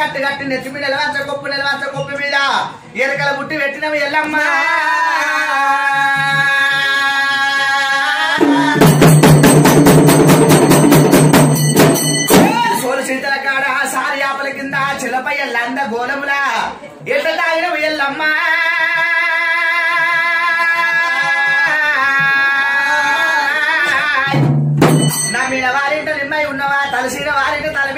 కట్టి కట్టి నెత్తి మీద నిలవంచ కొప్పు నిలవంచ కొప్పు మీద ఎరకల బుట్టి పెట్టినవి ఎల్లమ్మ సోలు చింతల కాడ సారి ఆపల కింద చిలపై ఎల్లంద గోలముల ఎట్ట తాగినవి ఎల్లమ్మ నా మీద వారింట నిమ్మై ఉన్నవా తలసిన వారింట తల